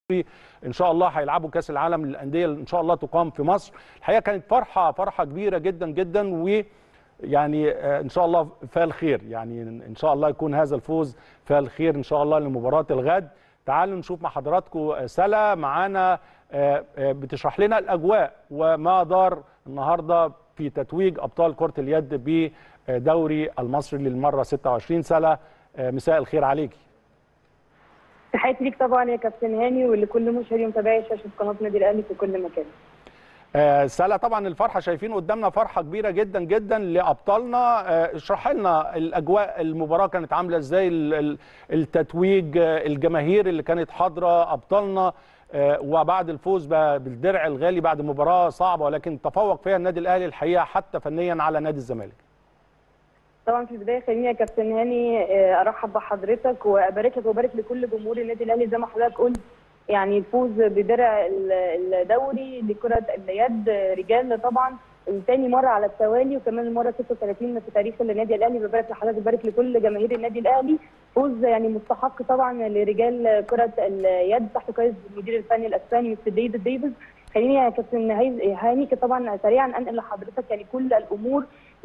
ان شاء الله هيلعبوا كاس العالم للانديه ان شاء الله تقام في مصر الحقيقه كانت فرحه فرحه كبيره جدا جدا و يعني ان شاء الله فيها الخير يعني ان شاء الله يكون هذا الفوز فيها الخير ان شاء الله لمباراه الغد تعالوا نشوف مع حضراتكم سلا معانا بتشرح لنا الاجواء وما دار النهارده في تتويج ابطال كره اليد بدوري المصري للمره 26 سلا مساء الخير عليكي تحياتي ليك طبعا يا كابتن هاني ولكل مشاهدي ومتابعي شاشه قناه نادي الاهلي في كل مكان آه سلا طبعا الفرحه شايفين قدامنا فرحه كبيره جدا جدا لابطالنا آه اشرح لنا الاجواء المباراه كانت عامله ازاي التتويج آه الجماهير اللي كانت حاضره ابطالنا وبعد الفوز بالدرع الغالي بعد مباراه صعبه ولكن تفوق فيها النادي الاهلي الحقيقه حتى فنيا على نادي الزمالك طبعا في البدايه خليني يا كابتن هاني ارحب بحضرتك وابارك لك وابارك لكل جمهور النادي الاهلي زي ما حضرتك قلت يعني الفوز بدرع الدوري لكره اليد رجال طبعا ثاني مره على التوالي وكمان المره 36 في تاريخ النادي الاهلي ببارك لحضرتك ببارك لكل جماهير النادي الاهلي فوز يعني مستحق طبعا لرجال كره اليد تحت قياده المدير الفني الاسباني مستر ديفيد ديفيز خليني يا كابتن هاني طبعا سريعا انقل لحضرتك يعني كل الامور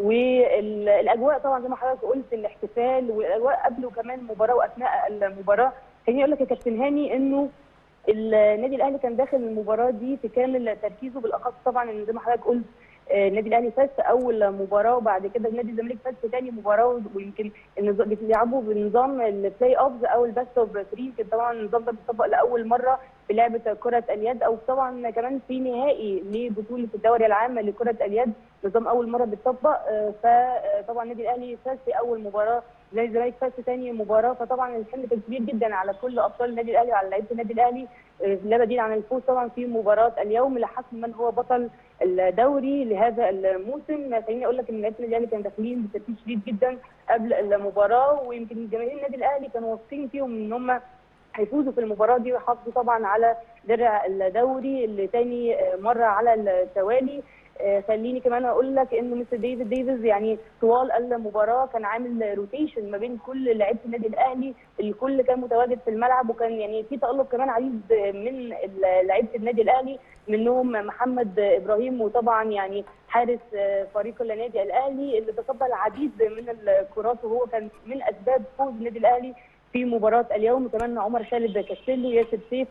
والاجواء طبعا زي ما حضرتك قلت الاحتفال والاجواء قبل وكمان المباراه واثناء المباراه خليني اقول لك يا كابتن هاني انه النادي الاهلي كان داخل المباراه دي في كامل تركيزه بالاخص طبعا ان زي ما حضرتك قلت النادي الاهلي فاز في اول مباراه وبعد كده نادي الزمالك فاز في ثاني مباراه ويمكن بيلعبوا بنظام البلاي اوفز او البيست اوف 3 يمكن طبعا النظام ده بيطبق لاول مره في لعبه كره اليد او طبعا كمان في نهائي لبطوله الدوري العام لكره اليد نظام اول مره بيتطبق فطبعا النادي الاهلي فاز في اول مباراه زي الزمالك فاز في ثاني مباراه فطبعا الحمل كان كبير جدا على كل ابطال النادي الاهلي وعلى لعيبه النادي الاهلي لا بديل عن الفوز طبعا في مباراه اليوم لحسم من هو بطل الدوري لهذا الموسم خليني اقول لك ان لعيبه النادي الاهلي كانوا داخلين بتركيز شديد جدا قبل المباراه ويمكن جماهير النادي الاهلي كانوا واثقين فيهم ان هم هيفوزوا في المباراه دي ويحافظوا طبعا على درع الدوري اللي تاني مره على التوالي خليني كمان اقول لك انه مستر ديفيد ديفيز يعني طوال المباراه كان عامل روتيشن ما بين كل لعيبه النادي الاهلي الكل كان متواجد في الملعب وكان يعني في تالق كمان عديد من لعيبه النادي الاهلي منهم محمد ابراهيم وطبعا يعني حارس فريق النادي الاهلي اللي تصدى العديد من الكرات وهو كان من اسباب فوز النادي الاهلي في مباراه اليوم وكمان عمر خالد كاستيلو ياسر سيف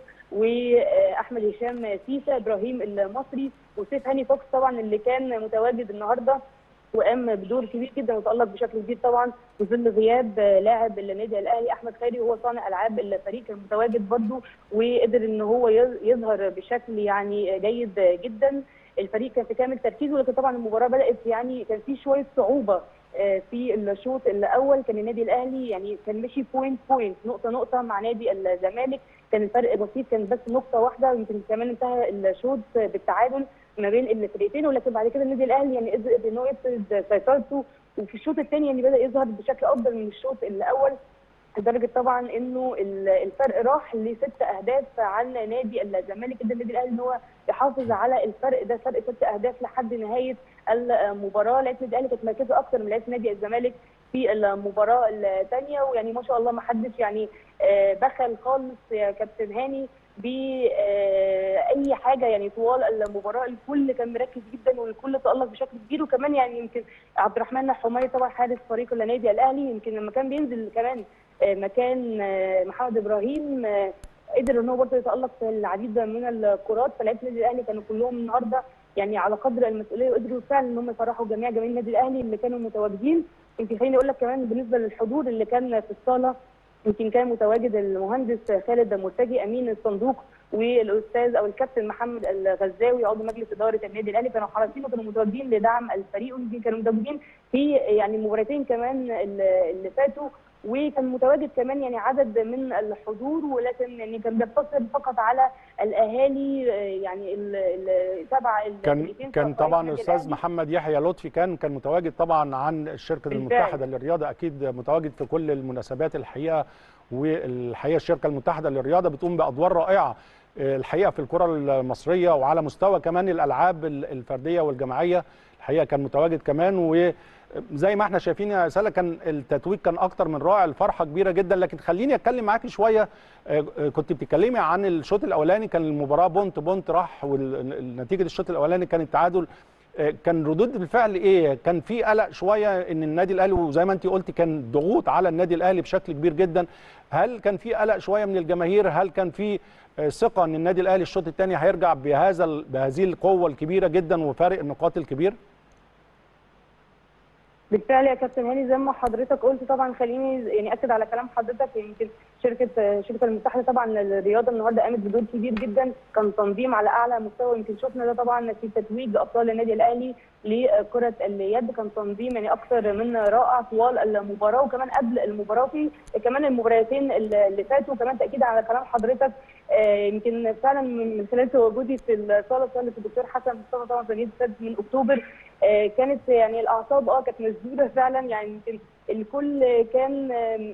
واحمد هشام سيسا ابراهيم المصري وسيف هاني فوكس طبعا اللي كان متواجد النهارده وقام بدور كبير جدا وتالق بشكل كبير طبعا في ظل غياب لاعب النادي الاهلي احمد خيري وهو صانع العاب الفريق كان متواجد برده وقدر ان هو يظهر بشكل يعني جيد جدا الفريق كان في كامل تركيزه لكن طبعا المباراه بدات يعني كان في شويه صعوبه في الشوط الاول كان النادي الاهلي يعني كان ماشي بوينت بوينت نقطه نقطه مع نادي الزمالك كان الفرق بسيط كان بس نقطه واحده يمكن كمان انتهى الشوط بالتعادل ما بين الفريقين ولكن بعد كده النادي الاهلي يعني قدر ان هو يفرض سيطرته وفي الشوط الثاني يعني بدا يظهر بشكل افضل من الشوط الاول لدرجه طبعا انه الفرق راح لست اهداف عن نادي الزمالك قدر النادي الاهلي ان هو يحافظ على الفرق ده فرق ست اهداف لحد نهايه المباراه لعيبه النادي الاهلي كانت مركزه اكثر من لعيبه نادي الزمالك في المباراه الثانيه ويعني ما شاء الله ما حدش يعني بخل خالص يا كابتن هاني باي حاجه يعني طوال المباراه الكل كان مركز جدا والكل تالق بشكل كبير وكمان يعني يمكن عبد الرحمن حميد طبعا حارس فريق النادي الاهلي يمكن لما كان بينزل كمان مكان محمد ابراهيم قدر ان هو برضه يتالق في العديد من الكرات فلعيبه النادي الاهلي كانوا كلهم النهارده يعني على قدر المسؤوليه وقدروا فعلا ان هم يفرحوا جميع جماهير النادي الاهلي اللي كانوا متواجدين يمكن خليني اقول لك كمان بالنسبه للحضور اللي كان في الصاله يمكن كان متواجد المهندس خالد مرتجي امين الصندوق والاستاذ او الكابتن محمد الغزاوي عضو مجلس اداره النادي الاهلي كانوا حريصين وكانوا متواجدين لدعم الفريق ويمكن كانوا متواجدين في يعني مباراتين كمان اللي فاتوا وكان متواجد كمان يعني عدد من الحضور ولكن يعني كان بيقتصر فقط على الاهالي يعني تبع كان كان طبعا الاستاذ محمد يحيى لطفي كان كان متواجد طبعا عن الشركه المتحده للرياضه اكيد متواجد في كل المناسبات الحقيقه والحقيقه الشركه المتحده للرياضه بتقوم بادوار رائعه الحقيقه في الكره المصريه وعلى مستوى كمان الالعاب الفرديه والجماعيه الحقيقه كان متواجد كمان وزي ما احنا شايفين يا ساله كان التتويج كان اكتر من رائع الفرحه كبيره جدا لكن خليني اتكلم معاكي شويه كنت بتتكلمي عن الشوط الاولاني كان المباراه بونت بونت راح ونتيجه الشوط الاولاني كان التعادل كان ردود الفعل ايه؟ كان في قلق شويه ان النادي الاهلي وزي ما انت قلتي كان ضغوط على النادي الاهلي بشكل كبير جدا، هل كان في قلق شويه من الجماهير؟ هل كان في ثقه ان النادي الاهلي الشوط الثاني هيرجع بهذا بهذه القوه الكبيره جدا وفارق النقاط الكبير؟ بالفعل يا كابتن هاني زي ما حضرتك قلت طبعا خليني يعني اكد على كلام حضرتك يمكن شركه شركه المتحده طبعا للرياضه النهارده قامت بدور كبير جدا كان تنظيم على اعلى مستوى يمكن شفنا ده طبعا في تتويج ابطال النادي الاهلي لكره اليد كان تنظيم يعني اكثر من رائع طوال المباراه وكمان قبل المباراه في كمان المباراتين اللي فاتوا وكمان تاكيد على كلام حضرتك يمكن فعلا من خلال تواجدي في الصاله صاله الدكتور حسن مصطفى طبعا في من اكتوبر كانت يعني الاعصاب اه كانت مسدوده فعلا يعني يمكن الكل كان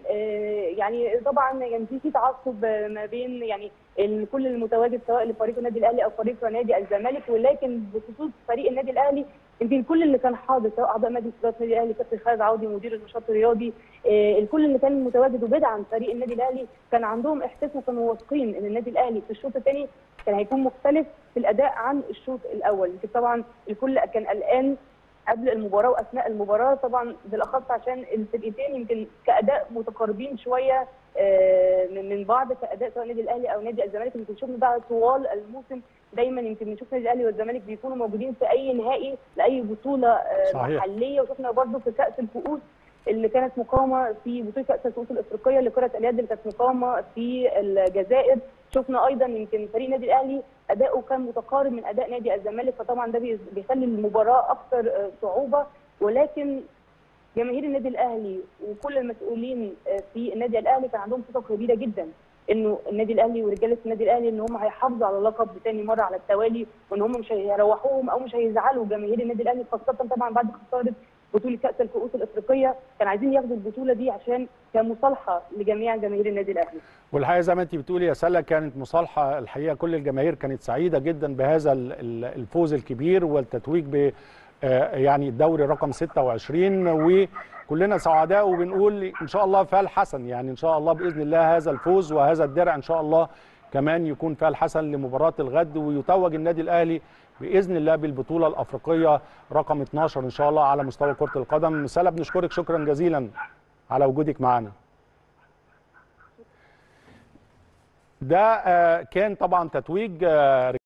يعني طبعا يعني في تعصب ما بين يعني الكل المتواجد سواء لفريق النادي الاهلي او فريق نادي الزمالك ولكن بخصوص فريق النادي الاهلي يمكن الكل اللي كان حاضر سواء اعضاء مجلس اداره النادي الاهلي كابتن خالد عوضي مدير النشاط الرياضي الكل اللي كان متواجد وبيدعم فريق النادي الاهلي كان عندهم احساس وكانوا واثقين ان النادي الاهلي في الشوط الثاني كان هيكون مختلف في الاداء عن الشوط الاول يمكن طبعا الكل كان قلقان قبل المباراه واثناء المباراه طبعا بالاخص عشان الفرقتين يمكن كاداء متقاربين شويه من بعض كاداء سواء النادي الاهلي او نادي الزمالك يمكن شفنا بقى طوال الموسم دايما يمكن بنشوف النادي الاهلي والزمالك بيكونوا موجودين في اي نهائي لاي بطوله صحيح. محليه وشفنا برده في كاس الكؤوس اللي كانت مقامه في بطوله كاس الكؤوس الافريقيه لكره اليد اللي كانت مقامه في الجزائر شفنا ايضا يمكن فريق النادي الاهلي اداؤه كان متقارب من اداء نادي الزمالك فطبعا ده بيخلي المباراه اكثر صعوبه ولكن جماهير النادي الاهلي وكل المسؤولين في النادي الاهلي كان عندهم ثقه كبيره جدا انه النادي الاهلي ورجاله النادي الاهلي ان هم هيحافظوا على اللقب ثاني مره على التوالي وان هم مش هيروحوهم او مش هيزعلوا جماهير النادي الاهلي خاصه طبعا بعد خساره بطوله كاس الكؤوس الافريقيه كان عايزين ياخدوا البطوله دي عشان كمصالحه لجميع جماهير النادي الاهلي. والحقيقه زي ما انت بتقولي يا سله كانت مصالحه الحقيقه كل الجماهير كانت سعيده جدا بهذا الفوز الكبير والتتويج ب يعني الدوري رقم 26 وكلنا سعداء وبنقول ان شاء الله فال حسن يعني ان شاء الله باذن الله هذا الفوز وهذا الدرع ان شاء الله كمان يكون فال حسن لمباراه الغد ويتوج النادي الاهلي باذن الله بالبطوله الافريقيه رقم 12 ان شاء الله على مستوى كره القدم سلا بنشكرك شكرا جزيلا على وجودك معنا ده كان طبعا تتويج